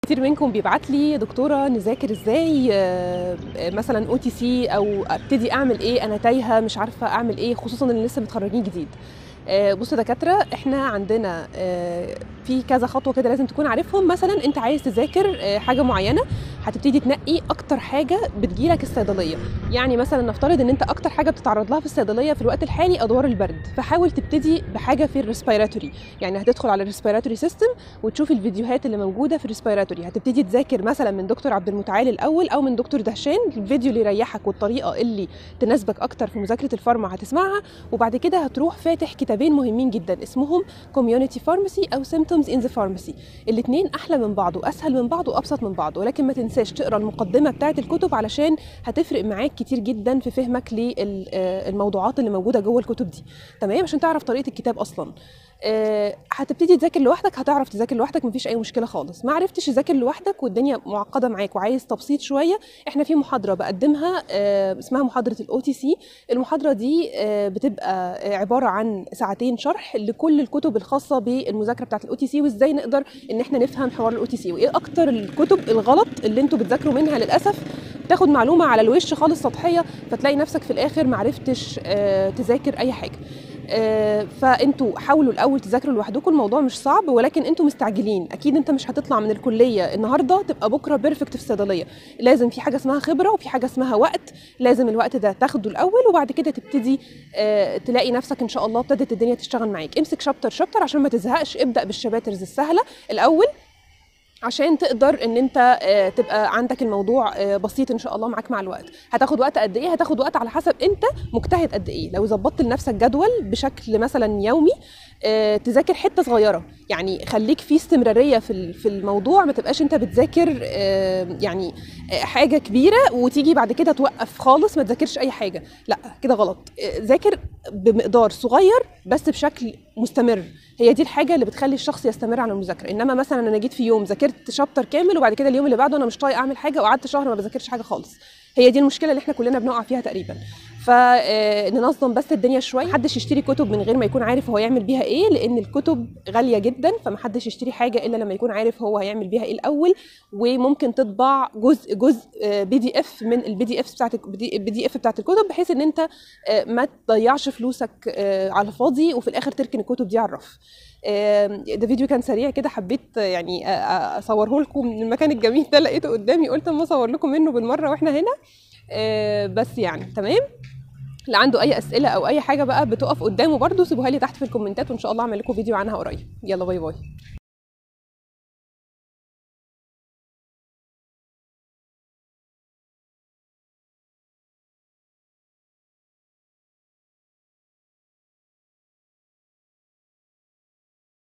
كتير منكم بيبعت لي دكتوره نذاكر ازاي آه، آه، مثلا او تي سي او ابتدي اعمل ايه انا تايهه مش عارفه اعمل ايه خصوصا اللي لسه متخرجين جديد آه، بصوا دكاتره احنا عندنا آه، في كذا خطوه كده لازم تكون عارفهم مثلا انت عايز تذاكر آه، حاجه معينه هتبتدي تنقي اكتر حاجه بتجيلك الصيدليه يعني مثلا نفترض ان انت اكتر حاجه بتتعرض لها في الصيدليه في الوقت الحالي ادوار البرد فحاول تبتدي بحاجه في الريسبيراتوري يعني هتدخل على الريسبيراتوري سيستم وتشوف الفيديوهات اللي موجوده في الريسبيراتوري هتبتدي تذاكر مثلا من دكتور عبد المتعال الاول او من دكتور دهشان الفيديو اللي يريحك والطريقه اللي تناسبك اكتر في مذاكره الفارما هتسمعها وبعد كده هتروح فاتح كتابين مهمين جدا اسمهم كوميونتي فارماسي او سيمتومز ان ذا فارماسي الاثنين احلى من بعض واسهل من بعض وابسط من بعض ولكن ما تنساش تقرا المقدمه بتاعه الكتب علشان هتفرق معاك كتير جدا في فهمك للموضوعات اللي موجوده جوه الكتب دي تمام عشان تعرف طريقه الكتاب اصلا آه، هتبتدي تذاكر لوحدك هتعرف تذاكر لوحدك مفيش اي مشكله خالص ما عرفتش تذاكر لوحدك والدنيا معقده معاك وعايز تبسيط شويه احنا في محاضره بقدمها آه، اسمها محاضره الاو تي سي المحاضره دي آه، بتبقى آه، عباره عن ساعتين شرح لكل الكتب الخاصه بالمذاكره بتاعه الاو تي سي وازاي نقدر ان احنا نفهم حوار الاو تي سي وايه اكتر الكتب الغلط اللي انتوا بتذاكروا منها للاسف تاخد معلومه على الوش خالص سطحيه فتلاقي نفسك في الاخر معرفتش آه، تذاكر اي حاجه آه، فانتوا حاولوا الاول تذاكروا لوحدكم الموضوع مش صعب ولكن انتوا مستعجلين اكيد انت مش هتطلع من الكليه النهارده تبقى بكره بيرفكت في الصيدليه لازم في حاجه اسمها خبره وفي حاجه اسمها وقت لازم الوقت ده تاخده الاول وبعد كده تبتدي آه، تلاقي نفسك ان شاء الله ابتدت الدنيا تشتغل معاك امسك شابتر شابتر عشان ما تزهقش ابدا بالشباترز السهله الاول عشان تقدر ان انت آه، تبقى عندك الموضوع آه، بسيط ان شاء الله معاك مع الوقت هتاخد وقت قد ايه هتاخد وقت على حسب انت مجتهد قد ايه لو ظبطت لنفسك جدول بشكل مثلا يومي آه، تذاكر حته صغيره يعني خليك في استمراريه في ال- في الموضوع ما تبقاش انت بتذاكر آه، يعني آه، حاجه كبيره وتيجي بعد كده توقف خالص ما تذاكرش اي حاجه لا كده غلط آه، ذاكر بمقدار صغير بس بشكل مستمر هي دي الحاجه اللي بتخلي الشخص يستمر على المذاكره انما مثلا انا جيت في يوم ذاكرت شابتر كامل وبعد كده اليوم اللي بعده انا مش طايق اعمل حاجه وقعدت شهر ما بذاكرش حاجه خالص هي دي المشكله اللي احنا كلنا بنقع فيها تقريبا فننظم بس الدنيا شويه محدش يشتري كتب من غير ما يكون عارف هو يعمل بيها ايه لان الكتب غاليه جدا فمحدش يشتري حاجه الا لما يكون عارف هو هيعمل بيها ايه الاول وممكن تطبع جزء جزء بي دي اف من البي دي اف بتاعت البي دي اف بتاعت الكتب بحيث ان انت آه، ما تضيعش فلوسك آه، على الفاضي وفي الاخر تركن الكتب دي على الرف آم، ده فيديو كان سريع كده حبيت آه، يعني آه، آه، اصوره لكم من المكان الجميل ده لقيته قدامي قلت اما اصور لكم منه بالمره واحنا هنا آه، بس يعني تمام اللي عنده اي اسئله او اي حاجه بقى بتقف قدامه برضو سيبوها لي تحت في الكومنتات وان شاء الله اعمل لكم فيديو عنها قريب يلا باي باي